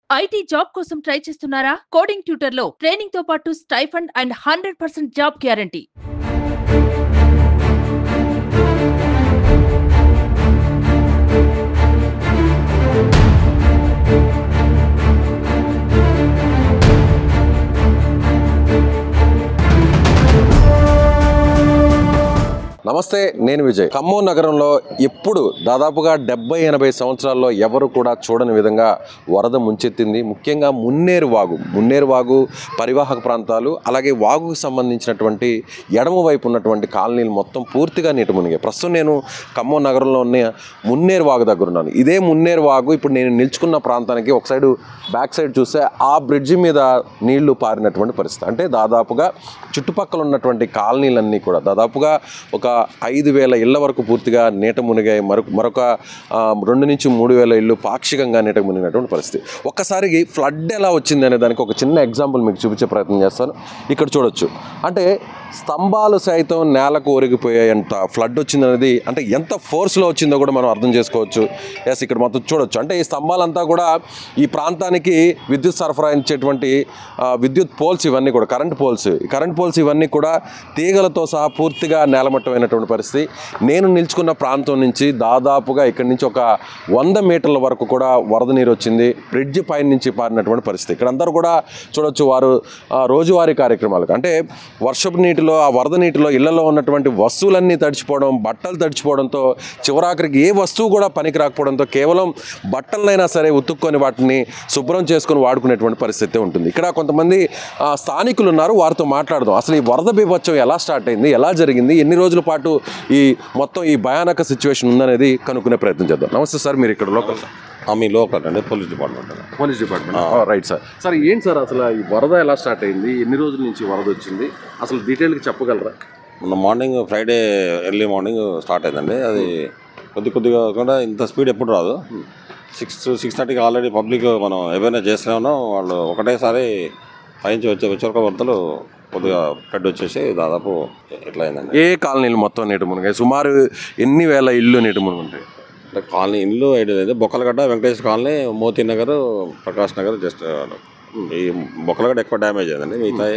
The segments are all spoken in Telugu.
ఐటీ జాబ్ కోసం ట్రై చేస్తున్నారా కోడింగ్ ట్యూటర్ లో ట్రైనింగ్ తో పాటు stipend and hundred percent job guarantee నమస్తే నేను విజయ్ ఖమ్మం నగరంలో ఎప్పుడు దాదాపుగా డెబ్బై ఎనభై సంవత్సరాల్లో ఎవరు కూడా చూడని విధంగా వరద ముంచెత్తింది ముఖ్యంగా మున్నేరు వాగు మున్నేరు వాగు పరివాహక ప్రాంతాలు అలాగే వాగుకు సంబంధించినటువంటి ఎడమ వైపు ఉన్నటువంటి కాలనీలు మొత్తం పూర్తిగా నీటి మునిగాయి ప్రస్తుతం నేను ఖమ్మం నగరంలో ఉన్న మున్నేరు వాగు దగ్గర ఉన్నాను ఇదే మున్నేరు వాగు ఇప్పుడు నేను నిల్చుకున్న ప్రాంతానికి ఒక సైడు బ్యాక్ సైడ్ చూస్తే ఆ బ్రిడ్జి మీద నీళ్లు పారినటువంటి పరిస్థితి అంటే దాదాపుగా చుట్టుపక్కల ఉన్నటువంటి కాలనీలన్నీ కూడా దాదాపుగా ఒక ఐదు వేల ఇళ్ల వరకు పూర్తిగా నీట మునిగాయి మరొక మరొక ఆ, రెండు నుంచి మూడు వేల ఇళ్ళు పాక్షికంగా నీట మునిగినటువంటి పరిస్థితి ఒక్కసారికి ఫ్లడ్ ఎలా వచ్చింది అనే దానికి ఒక చిన్న ఎగ్జాంపుల్ మీకు చూపించే ప్రయత్నం చేస్తాను ఇక్కడ చూడొచ్చు అంటే స్తంభాలు సైతం నేలకు ఒరిగిపోయాయంత ఫ్లడ్ వచ్చిందనేది అంటే ఎంత ఫోర్స్లో వచ్చిందో కూడా మనం అర్థం చేసుకోవచ్చు ఎస్ ఇక్కడ మొత్తం చూడొచ్చు అంటే ఈ స్తంభాలంతా కూడా ఈ ప్రాంతానికి విద్యుత్ సరఫరా ఇచ్చేటువంటి ఆ, విద్యుత్ పోల్స్ ఇవన్నీ కూడా కరెంట్ పోల్స్ ఈ కరెంట్ పోల్స్ ఇవన్నీ కూడా తీగలతో సహా పూర్తిగా నేలమట్టమైనటువంటి పరిస్థితి నేను నిల్చుకున్న ప్రాంతం నుంచి దాదాపుగా ఇక్కడి నుంచి ఒక వంద మీటర్ల వరకు కూడా వరద నీరు వచ్చింది బ్రిడ్జ్ పైన నుంచి పారినటువంటి పరిస్థితి ఇక్కడ అందరూ కూడా చూడొచ్చు వారు ఆ, రోజువారీ కార్యక్రమాలకు అంటే వర్షపు నీటిలో ఆ వరద నీటిలో ఇళ్లలో ఉన్నటువంటి వస్తువులన్నీ తడిచిపోవడం బట్టలు తడిచిపోవడంతో చివరాఖరికి ఏ వస్తువు కూడా పనికి రాకపోవడంతో కేవలం బట్టలైనా సరే ఉతుక్కొని వాటిని శుభ్రం చేసుకొని వాడుకునేటువంటి పరిస్థితి ఉంటుంది ఇక్కడ కొంతమంది ఆ, స్థానికులు ఉన్నారు వారితో మాట్లాడదాం అసలు ఈ వరద బీభత్సం ఎలా స్టార్ట్ అయింది ఎలా జరిగింది ఎన్ని రోజుల పాటు ఈ మొత్తం ఈ భయానక సిచ్యువేషన్ ఉందనేది కనుక్కునే ప్రయత్నం చేద్దాం నమస్తే సార్ మీరు ఇక్కడ లోకల్ ఆ, మీ లోకల్ అండి పోలీస్ డిపార్ట్మెంట్ అండి police department right sir sir ఏంటి సార్ అసలు ఈ వరద ఎలా స్టార్ట్ అయింది ఎన్ని రోజుల నుంచి వరద వచ్చింది అసలు డీటెయిల్గా చెప్పగలరా మొన్న morning Friday early morning start అయిందండి అది కొద్ది కొద్దిగా కాకుండా ఇంత స్పీడ్ ఎప్పుడు రాదు సిక్స్ సిక్స్ థర్టీకి ఆల్రెడీ పబ్లిక్ మనం ఏవైనా చేస్తూనే ఉన్నాం వాళ్ళు ఒకటేసారి పైనుంచి వచ్చే వచ్చే వరదలు కొద్దిగా ఫ్లడ్ వచ్చేసి దాదాపు ఇట్లా అయిందండి ఏ కాలనీలు మొత్తం నీటి మునిగాయి సుమారు ఎన్ని వేల ఇల్లు నీటి మునుగుంటాయి అంటే కాలనీ ఇల్లు ఐడియా లేదు బొక్కలగడ్డ వెంకటేశ్వర కాలనీ మోతీ నగర్ ప్రకాష్ నగర్ జస్ట్ ఈ బొక్కలగడ్డ ఎక్కువ డ్యామేజ్ అయిందండి మిగతా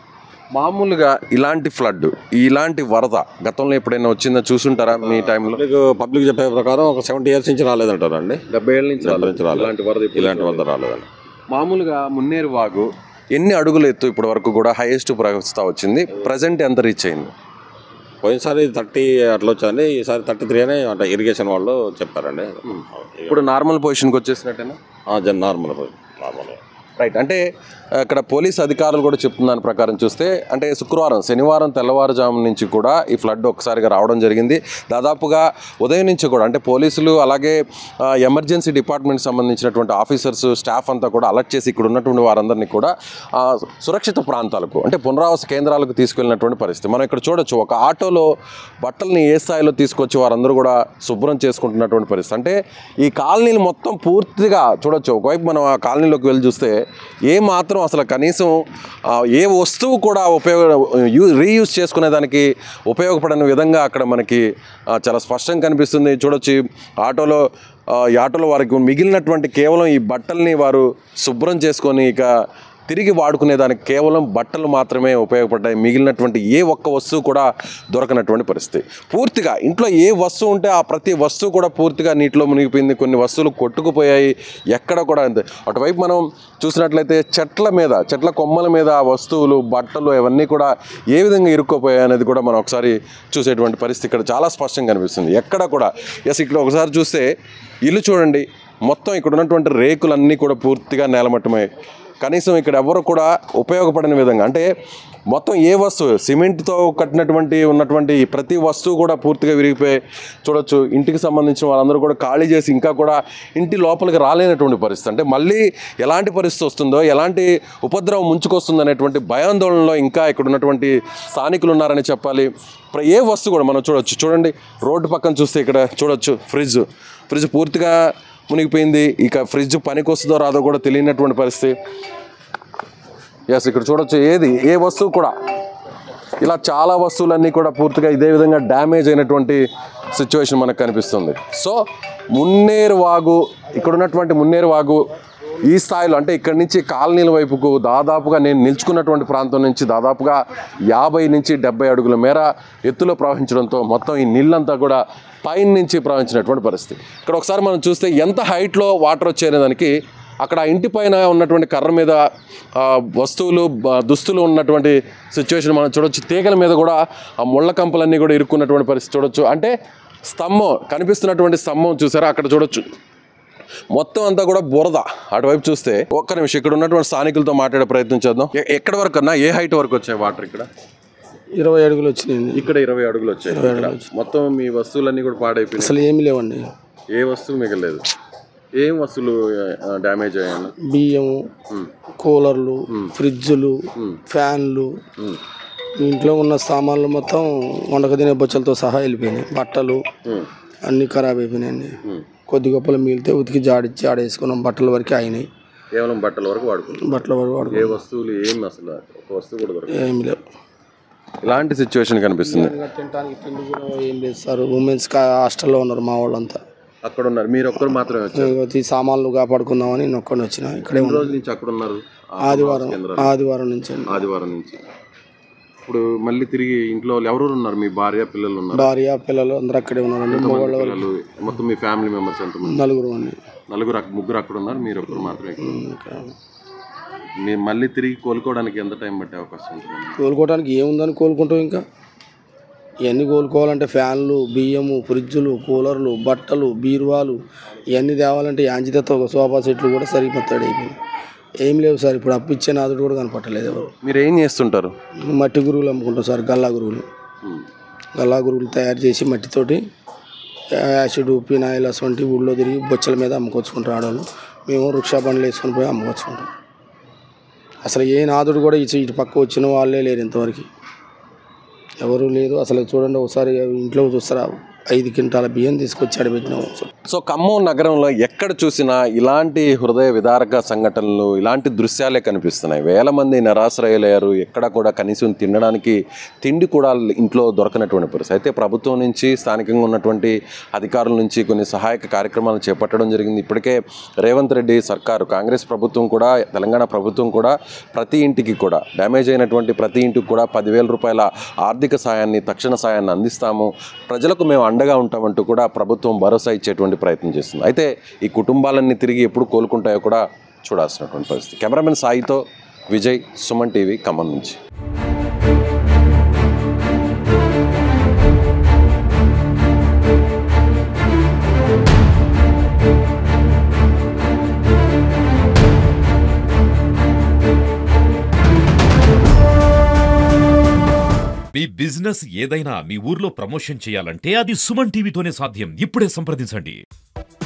మామూలుగా ఇలాంటి ఫ్లడ్ ఇలాంటి వరద గతంలో ఎప్పుడైనా వచ్చిందో చూసుంటారా మీ టైంలో పబ్లిక్ పబ్లిక్ చెప్పే ప్రకారం ఒక సెవెంటీ ఇయర్స్ నుంచి రాలేదంటారు అండి డెబ్బై ఏళ్ళ నుంచి డెబ్బై నుంచి రాలేదు. ఇలాంటి వరద ఎప్పుడు ఇలాంటి వరద రాలేదండి మామూలుగా మున్నేరు వాగు ఎన్ని అడుగులు ఎత్తు ఇప్పటి వరకు కూడా హైయెస్ట్ ప్రవహిస్తా వచ్చింది ప్రజెంట్ ఎంత రీచ్ అయింది పోయినసారి థర్టీ అట్లా వచ్చాయండి ఈసారి థర్టీ త్రీ అని అంటే ఇరిగేషన్ వాళ్ళు చెప్పారండి ఇప్పుడు నార్మల్ పొజిషన్కి వచ్చేసినట్టేనా జన్ నార్మల్ నార్మల్ రైట్ అంటే అక్కడ పోలీస్ అధికారులు కూడా చెప్తున్న దాని ప్రకారం చూస్తే అంటే శుక్రవారం శనివారం తెల్లవారుజాము నుంచి కూడా ఈ ఫ్లడ్ ఒకసారిగా రావడం జరిగింది దాదాపుగా ఉదయం నుంచి కూడా అంటే పోలీసులు అలాగే ఆ, ఎమర్జెన్సీ డిపార్ట్మెంట్ సంబంధించినటువంటి ఆఫీసర్స్ స్టాఫ్ అంతా కూడా అలర్ట్ చేసి ఇక్కడ ఉన్నటువంటి వారందరినీ కూడా ఆ, సురక్షిత ప్రాంతాలకు అంటే పునరావాస కేంద్రాలకు తీసుకెళ్ళినటువంటి పరిస్థితి మనం ఇక్కడ చూడొచ్చు ఒక ఆటోలో బట్టల్ని ఏ స్థాయిలో తీసుకొచ్చి వారందరూ కూడా శుభ్రం చేసుకుంటున్నటువంటి పరిస్థితి అంటే ఈ కాలనీలు మొత్తం పూర్తిగా చూడొచ్చు ఒకవైపు మనం ఆ కాలనీలోకి వెళ్ళి చూస్తే ఏ మాత్రం అసలు కనీసం ఆ, ఏ వస్తువు కూడా ఉపయోగ యూ రీయూజ్ చేసుకునేదానికి ఉపయోగపడని విధంగా అక్కడ మనకి ఆ, చాలా స్పష్టంగా కనిపిస్తుంది చూడొచ్చు ఈ ఆటోలో ఆ, ఈ ఆటోలో వారికి మిగిలినటువంటి కేవలం ఈ బట్టల్ని వారు శుభ్రం చేసుకొని ఇక తిరిగి వాడుకునేదానికి కేవలం బట్టలు మాత్రమే ఉపయోగపడ్డాయి మిగిలినటువంటి ఏ ఒక్క వస్తువు కూడా దొరకనటువంటి పరిస్థితి పూర్తిగా ఇంట్లో ఏ వస్తువు ఉంటే ఆ ప్రతి వస్తువు కూడా పూర్తిగా నీటిలో మునిగిపోయింది కొన్ని వస్తువులు కొట్టుకుపోయాయి ఎక్కడ కూడా అంతే అటువైపు మనం చూసినట్లయితే చెట్ల మీద చెట్ల కొమ్మల మీద ఆ వస్తువులు బట్టలు అవన్నీ కూడా ఏ విధంగా ఇరుక్కుపోయాయి అనేది కూడా మనం ఒకసారి చూసేటువంటి పరిస్థితి ఇక్కడ చాలా స్పష్టంగా కనిపిస్తుంది ఎక్కడ కూడా ఎస్ ఇక్కడ ఒకసారి చూస్తే ఇల్లు చూడండి మొత్తం ఇక్కడ ఉన్నటువంటి రేకులన్నీ కూడా పూర్తిగా నేలమట్టమై కనీసం ఇక్కడ ఎవరు కూడా ఉపయోగపడని విధంగా అంటే మొత్తం ఏ వస్తువు సిమెంట్తో కట్టినటువంటి ఉన్నటువంటి ఈ ప్రతి వస్తువు కూడా పూర్తిగా విరిగిపోయి చూడొచ్చు ఇంటికి సంబంధించిన వాళ్ళందరూ కూడా ఖాళీ చేసి ఇంకా కూడా ఇంటి లోపలికి రాలేనటువంటి పరిస్థితి అంటే మళ్ళీ ఎలాంటి పరిస్థితి వస్తుందో ఎలాంటి ఉపద్రవం ముంచుకొస్తుందో అనేటువంటి భయాందోళనలో ఇంకా ఇక్కడ ఉన్నటువంటి స్థానికులు ఉన్నారని చెప్పాలి ప్ర- ఏ వస్తువు కూడా మనం చూడొచ్చు చూడండి రోడ్డు పక్కన చూస్తే ఇక్కడ చూడొచ్చు ఫ్రిడ్జ్ ఫ్రిడ్జ్ పూర్తిగా మునిగిపోయింది ఇక ఫ్రిడ్జ్ పనికి వస్తుందో రాదో కూడా తెలియనటువంటి పరిస్థితి ఎస్ ఇక్కడ చూడొచ్చు ఏది ఏ వస్తువు కూడా ఇలా చాలా వస్తువులన్నీ కూడా పూర్తిగా ఇదే విధంగా డ్యామేజ్ అయినటువంటి సిచ్యువేషన్ మనకు కనిపిస్తుంది సో మున్నేరు వాగు ఇక్కడ ఉన్నటువంటి మున్నేరు వాగు ఈ స్థాయిలో అంటే ఇక్కడి నుంచి కాలనీల వైపుకు దాదాపుగా నేను నిల్చుకున్నటువంటి ప్రాంతం నుంచి దాదాపుగా యాభై నుంచి డెబ్బై అడుగుల మేర ఎత్తులో ప్రవహించడంతో మొత్తం ఈ నీళ్ళంతా కూడా పైన నుంచి ప్రవహించినటువంటి పరిస్థితి ఇక్కడ ఒకసారి మనం చూస్తే ఎంత హైట్లో వాటర్ వచ్చేనే దానికి అక్కడ ఆ ఇంటి పైన ఉన్నటువంటి కర్ర మీద ఆ, వస్తువులు బ- దుస్తులు ఉన్నటువంటి సిచ్యువేషన్ మనం చూడొచ్చు తీగల మీద కూడా ఆ ముళ్ళ కంపలన్నీ కూడా ఇరుక్కున్నటువంటి పరిస్థితి చూడొచ్చు అంటే స్తంభం కనిపిస్తున్నటువంటి స్తంభం చూసారా అక్కడ చూడొచ్చు మొత్తం అంతా కూడా బురద అటువైపు చూస్తే ఒక్క నిమిషం ఇక్కడ ఉన్నటువంటి స్థానికులతో మాట్లాడే ప్రయత్నం చేద్దాం ఎ- ఎక్కడి వరకు అన్నా ఏ హైట్ వరకు వచ్చాయి వాటర్ ఇక్కడ ఇరవై అడుగులు వచ్చినాయండి ఇక్కడ ఇరవై అడుగులు వచ్చాయి ఇక్కడ మొత్తం మీ వస్తువులన్నీ కూడా పాడైపోయినాయి అసలు ఏమి లేవండి ఏ వస్తువు మిగలేదు ఏం వస్తువులు డ్యామేజ్ అయ్యాయి బియ్యము కూలర్లు ఫ్రిడ్జులు ఫ్యాన్లు ఇంట్లో ఉన్న సామాన్లు మొత్తం వండక తినే బొచ్చలతో సహా వెళ్ళిపోయినాయి బట్టలు అన్నీ ఖరాబ్ అయిపోయినాయండి కొద్ది గొప్పలు మిగిలితే ఉతికి జాడిచ్చి ఆడేసుకున్నాం బట్టల వరకు అయినాయి కేవలం బట్టల వరకు వాడుకుంటాం బట్టల వరకు వాడుకో ఏ వస్తువులు ఏం అసలు ఒక వస్తువు కూడా దొరకదు ఏమి లేవు ఇలాంటి సిచ్యువేషన్ కనిపిస్తుంది ఇంకా తినడానికి తిండి కూడా ఏం లేదు సార్ ఉమెన్స్ హాస్టల్లో ఉన్నారు మా వాళ్ళంతా అక్కడ ఉన్నారు మీరు ఒక్కరు మాత్రమే వచ్చారు ఇగో ఈ సామాన్లు కాపాడుకుందామని నేను ఒక్కడిని వచ్చిన ఇక్కడే ఎన్ని ఉన్నా. రోజుల నుంచి అక్కడ ఉన్నారు ఆ ఆదివారం కేంద్రాలు. ఆదివారం నుంచి అండి. ఆదివారం నుంచి ఇప్పుడు మళ్ళీ తిరిగి ఇంట్లో ఎవరు ఉన్నారు మీ భార్య పిల్లలు ఉన్నారు భార్య పిల్లలు అందరూ అక్కడే ఉన్నారండి మగవాళ్ళ వరకు పిల్లలు మొత్తం మీ ఫ్యామిలీ మెంబర్స్ ఎంతమంది నలుగురు అండి నలుగురు అక్క- ముగ్గురు అక్కడ ఉన్నారు మీరు ఒక్కరు మాత్రమే ఇక్కడ ఉన్నారు. ఇంకా మీరు మళ్ళీ తిరిగి కోలుకోవడానికి ఎంత టైం పట్టే అవకాశం ఉంటుంది కోలుకోవడానికి ఏముందని కోలుకుంటాం ఇంకా ఇవన్నీ కోలుకోవాలంటే ఫ్యాన్లు బియ్యము ఫ్రిడ్జులు కూలర్లు బట్టలు బీరువాలు ఇవన్నీ తేవాలంటే యాంజితతో ఒక సోఫా సెట్లు కూడా సరిపోతాడు అయిపోయింది ఏం లేవు సార్ ఇప్పుడు అప్పిచ్చే నాదుడు కూడా కనపట్టలేదు ఎవరు మీరు ఏం చేస్తుంటారు మట్టి గురువులు అమ్ముకుంటాం సార్ గల్లా గురువులు ఉమ్. గల్లా గురువులు తయారు చేసి మట్టితోటి యాసిడ్ ఫినాయిల్ అటువంటి ఊళ్ళో తిరిగి బొచ్చల మీద అమ్ముకొచ్చుకుంటారు ఆడవాళ్ళు మేము వృక్షా బండ్లు వేసుకొని పోయి అమ్ముకొచ్చుకుంటాం అసలు ఏ నాదుడు కూడా ఇటు ఇటు పక్క వచ్చిన వాళ్ళే లేరు ఇంతవరకు ఎవరు లేరు అసలు చూడండి ఒకసారి ఇంట్లో చూస్తారా ఐదు క్వింటాల బియ్యం తీసుకొచ్చి ఆడబెట్టినాం సో ఖమ్మం నగరంలో ఎక్కడ చూసినా ఇలాంటి హృదయ విదారక సంఘటనలు ఇలాంటి దృశ్యాలే కనిపిస్తున్నాయి వేల మంది నిరాశ్రయులయ్యారు ఎక్కడ కూడా కనీసం తినడానికి తిండి కూడా ఇంట్లో దొరకనటువంటి పరిస్థితి అయితే ప్రభుత్వం నుంచి స్థానికంగా ఉన్నటువంటి అధికారుల నుంచి కొన్ని సహాయక కార్యక్రమాలు చేపట్టడం జరిగింది ఇప్పటికే రేవంత్ రెడ్డి సర్కారు కాంగ్రెస్ ప్రభుత్వం కూడా తెలంగాణ ప్రభుత్వం కూడా ప్రతి ఇంటికి కూడా డ్యామేజ్ అయినటువంటి ప్రతి ఇంటికి కూడా పదివేల రూపాయల ఆర్థిక సాయాన్ని తక్షణ సాయాన్ని అందిస్తాము ప్రజలకు మేము అండగా ఉంటామంటూ కూడా ప్రభుత్వం భరోసా ఇచ్చేటువంటి ప్రయత్నం చేస్తుంది అయితే ఈ కుటుంబాలన్నీ తిరిగి ఎప్పుడు కోలుకుంటాయో కూడా చూడాల్సినటువంటి పరిస్థితి కెమెరామెన్ సాయితో విజయ్ సుమన్ టీవీ ఖమ్మం నుంచి మీ బిజినెస్ ఏదైనా మీ ఊర్లో ప్రమోషన్ చేయాలంటే అది సుమన్ టీవీతోనే సాధ్యం ఇప్పుడే సంప్రదించండి